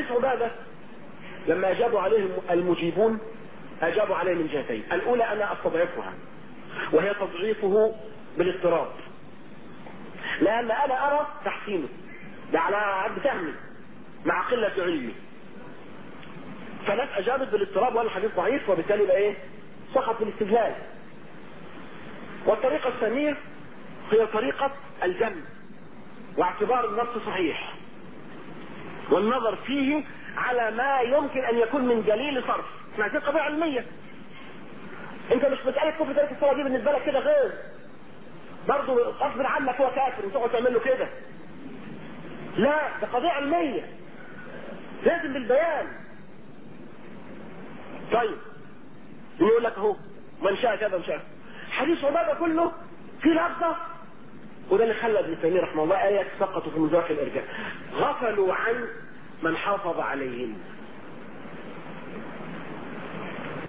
حديث عبادة لما أجابوا عليه المجيبون أجابوا عليه من جهتين الأولى أنا أستضعفها وهي تضعيفه بالاضطراب لأن أنا أرى تحسينه ده على عد فهمي مع قلة علمي فناس أجابت بالاضطراب وقالوا الحديث ضعيف وبالتالي بقى إيه سقط في الاستدلال والطريقة الثانية هي طريقة الجمع واعتبار النص صحيح والنظر فيه على ما يمكن ان يكون من دليل صرف احنا عايزين قضيه علميه انت مش مساله كفر تارك الصلاه دي بالنسبه لك كده غير برضه غصب عنك هو كافر وتقعد تعمل له كده لا ده قضيه علميه لازم بالبيان طيب يقول لك اهو من شاء كذا من شاء حديث عباده كله في لفظه وده اللي خلى ابن تيميه رحمه الله ايات سقطوا في مذاق الارجاء غفلوا عن من حافظ عليهم